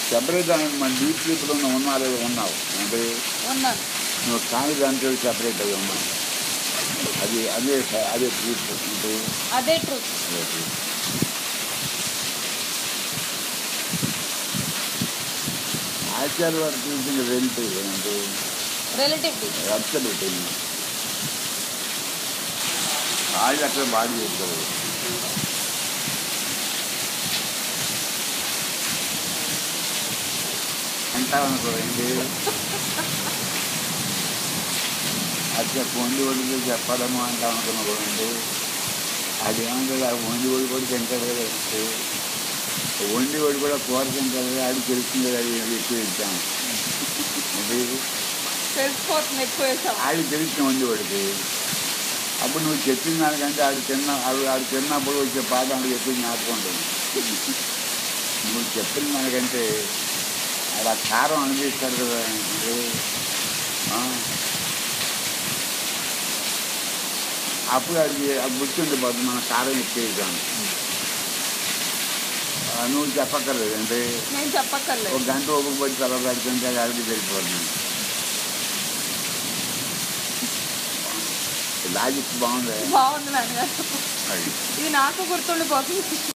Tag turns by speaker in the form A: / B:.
A: Separate అని మన deep స్లీప్లో నువ్వు ఉన్నావు లేదా ఉన్నావు అంటే
B: ఉన్నాను
A: నువ్వు కాని దాంట్లో సెపరేట్ అయ్యి ఉన్నావు అది అదే స- అదే ట్రూత్ అంటే
B: అదే ట్రూత్
A: అదే truth. ఆచార్య వారు చూసిన రిలేటివ్ అంటే
B: రిలేటివిటీ
A: అబ్సల్యూట్ వాళ్ళు అక్కడ బాగా చేస్తారు అంటామనుకో ఏంటి అచ్చా పొంది ఒడికి చెప్పడము అంటాం అనుకున్నా కూడా అండి అది ఏమంటుంది ఆ వండి ఒడి కూడా తింటాడు కదా అంటే వండి ఒడి కూడా కూర తింటాడు కదా అది తెలుస్తుంది కదా అది ఎక్కువ ఇచ్చాం అది
B: తెలిసిపోతుంది ఎక్కువ వేసాం
A: ఆడి తెలిసిన వండి వాడికి అప్పుడు నువ్వు చెప్పిన దానికంటే ఆడు తిన్న ఆడు ఆడు తిన్నప్పుడు వచ్చే పాట ఆడికి ఎక్కువ జ్ఞాపకం ఉంటుంది నువ్వు చెప్పిన దానికంటే ఆడ ఆ కారం అనిపిస్తాడు కదా అంటే, ఆ. అప్పుడు అది అది గుర్తుండి పోతుంది మన కారం ఎక్కేసాను నువ్వు చెప్పక్కర్లేదు అంటే
B: నేను
A: ఒక
B: చెప్పక్కర్లేదు
A: గంట ఒప్పుకొని తర్వాత పెడుతుంటే అది అడిగి తెలిసిపోతుంది లాజిక్ బాగుంది
B: బాగుంది నాన్నగారు
A: అది
B: ఇది నాకు గుర్తుండిపోతుంది